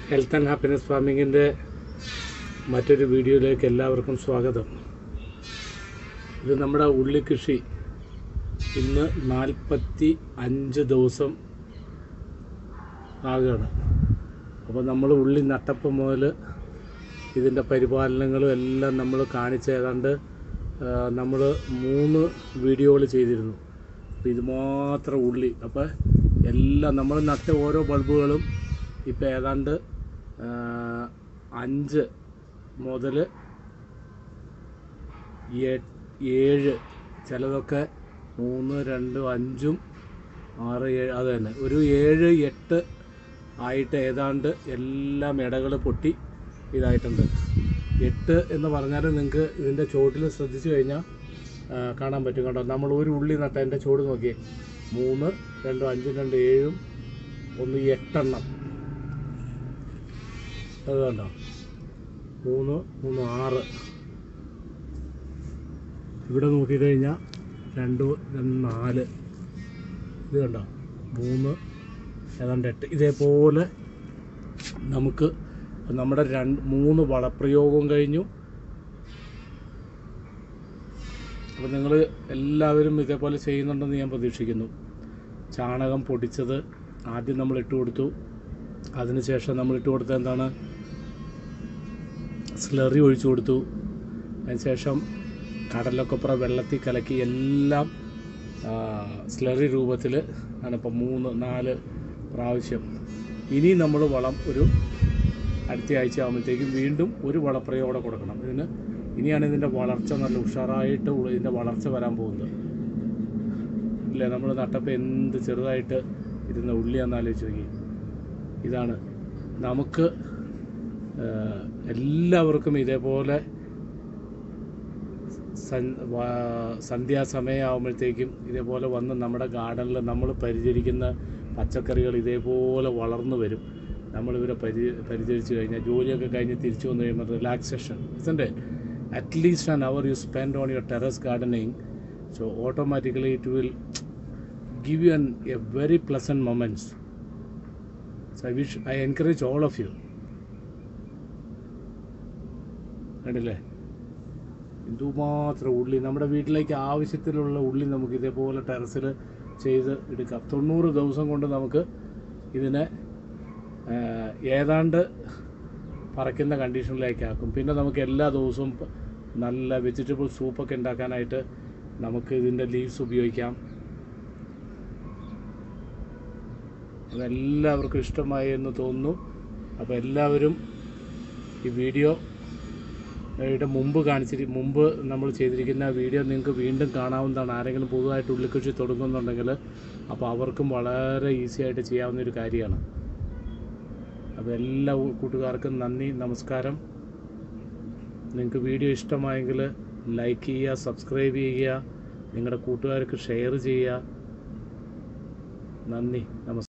Health and happiness ഫാമിങ്ങിൻ്റെ മറ്റൊരു വീഡിയോയിലേക്ക് എല്ലാവർക്കും സ്വാഗതം ഇത് നമ്മുടെ ഉള്ളി കൃഷി ഇന്ന് നാൽപ്പത്തി അഞ്ച് ദിവസം ആകുകയാണ് അപ്പോൾ നമ്മൾ ഉള്ളി നട്ടപ്പം മുതൽ ഇതിൻ്റെ പരിപാലനങ്ങളും എല്ലാം നമ്മൾ കാണിച്ച ഏതാണ്ട് നമ്മൾ മൂന്ന് വീഡിയോകൾ ചെയ്തിരുന്നു അപ്പോൾ ഇത് മാത്രം ഉള്ളി അപ്പോൾ എല്ലാം നമ്മൾ നട്ട ഓരോ ബൾബുകളും ഇപ്പോൾ ഏതാണ്ട് ആ, അഞ്ച് മുതൽ ഏഴ് ചിലതൊക്കെ മൂന്ന് രണ്ട് അഞ്ചും ആറ് ഏഴ് അത് തന്നെ ഒരു ഏഴ് എട്ട് ആയിട്ട് ഏതാണ്ട് എല്ലാം ഇടകൾ പൊട്ടി ഇതായിട്ടുണ്ട് എട്ട് എന്ന് പറഞ്ഞാൽ നിങ്ങൾക്ക് ഇതിൻ്റെ ചുവട്ടിൽ ശ്രദ്ധിച്ചു കഴിഞ്ഞാൽ ആ, കാണാൻ പറ്റും കേട്ടോ നമ്മൾ ഒരു ഉള്ളി നട്ട എൻ്റെ ചുവട് നോക്കിയേ മൂന്ന് രണ്ടും അഞ്ചും രണ്ട് ഏഴും ഒന്ന് എട്ടെണ്ണം അത് കണ്ടോ മൂന്ന് മൂന്ന് ആറ് ഇവിടെ നോക്കിക്കഴിഞ്ഞാൽ രണ്ട് രണ്ട് നാല് ഇത് കണ്ടോ മൂന്ന് ഏതാണ്ട് എട്ട് ഇതേപോലെ നമുക്ക് നമ്മുടെ രണ്ട് മൂന്ന് വളപ്രയോഗവും കഴിഞ്ഞു അപ്പോൾ നിങ്ങൾ എല്ലാവരും ഇതേപോലെ ചെയ്യുന്നുണ്ടെന്ന് ഞാൻ പ്രതീക്ഷിക്കുന്നു ചാണകം പൊടിച്ചത് ആദ്യം നമ്മൾ ഇട്ട് കൊടുത്തു അതിനുശേഷം നമ്മൾ ഇട്ട് കൊടുത്തത് എന്താണ് സ്ലറി ഒഴിച്ചു കൊടുത്തു അതിനുശേഷം കടലക്കൊപ്പറ വെള്ളത്തിൽ കലക്കി എല്ലാം ആ, സ്ലറി രൂപത്തിൽ ആണ് ഇപ്പം മൂന്ന് നാല് പ്രാവശ്യം ഇനി നമ്മൾ വളം ഒരു അടുത്ത ആഴ്ച ആകുമ്പോഴത്തേക്കും വീണ്ടും ഒരു വളപ്രയോഗം കൊടുക്കണം ഇതിന് ഇനിയാണ് ഇതിൻ്റെ വളർച്ച നല്ല ഉഷാറായിട്ട് ഉള്ള- ഇതിൻ്റെ വളർച്ച വരാൻ പോകുന്നത് ഇല്ലേ നമ്മൾ നട്ടപ്പോൾ എന്ത് ചെറുതായിട്ട് ഇരുന്ന ഉള്ളിയാന്ന് ആലോചിച്ച് നോക്കി ഇതാണ് നമുക്ക് ആ, എല്ലാവർക്കും ഇതേപോലെ സൻ വാ- സന്ധ്യാസമയമാകുമ്പോഴത്തേക്കും ഇതേപോലെ വന്ന് നമ്മുടെ ഗാർഡനിൽ നമ്മൾ പരിചരിക്കുന്ന പച്ചക്കറികൾ ഇതേപോലെ വളർന്നു വരും നമ്മളിവരെ പരി പരിചരിച്ച് കഴിഞ്ഞാൽ ജോലിയൊക്കെ കഴിഞ്ഞ് തിരിച്ചു വന്നു കഴിയുമ്പോൾ റിലാക്സേഷൻ ഇസൻ്റെ at least an hour you spend on your terrace gardening so automatically it will give you an, a very pleasant moments. So I wish I encourage all of you. കണ്ടില്ലേ എന്തുമാത്രം ഉള്ളി നമ്മുടെ വീട്ടിലേക്ക് ആവശ്യത്തിലുള്ള ഉള്ളി നമുക്ക് ഇതേപോലെ ടെറസിൽ ചെയ്ത് എടുക്കാം തൊണ്ണൂറ് ദിവസം കൊണ്ട് നമുക്ക് ഇതിനെ ആ, ഏതാണ്ട് പറക്കുന്ന കണ്ടീഷനിലേക്കാക്കും പിന്നെ നമുക്ക് എല്ലാ ദിവസവും പ- നല്ല വെജിറ്റബിൾ സൂപ്പൊക്കെ ഉണ്ടാക്കാനായിട്ട് നമുക്ക് ഇതിൻ്റെ ലീവ്സ് ഉപയോഗിക്കാം അതെല്ലാവർക്കും ഇഷ്ടമായി എന്ന് തോന്നുന്നു അപ്പോൾ എല്ലാവരും ഈ വീഡിയോ യുടെ മുമ്പ് കാണിച്ചിരി മുമ്പ് നമ്മൾ ചെയ്തിരിക്കുന്ന വീഡിയോ നിങ്ങൾക്ക് വീണ്ടും കാണാവുന്നതാണ് ആരെങ്കിലും പുതുതായിട്ട് ഉള്ളിക്കൃഷി തുടങ്ങുന്നുണ്ടെങ്കിൽ അപ്പോൾ അവർക്കും വളരെ ഈസി ആയിട്ട് ചെയ്യാവുന്ന ഒരു കാര്യമാണ് അപ്പോൾ എല്ലാ കൂട്ടുകാർക്കും നന്ദി നമസ്കാരം നിങ്ങൾക്ക് വീഡിയോ ഇഷ്ടമായെങ്കിൽ ലൈക്ക് ചെയ്യുക സബ്സ്ക്രൈബ് ചെയ്യുക നിങ്ങളുടെ കൂട്ടുകാർക്ക് ഷെയർ ചെയ്യുക നന്ദി നമസ്കാരം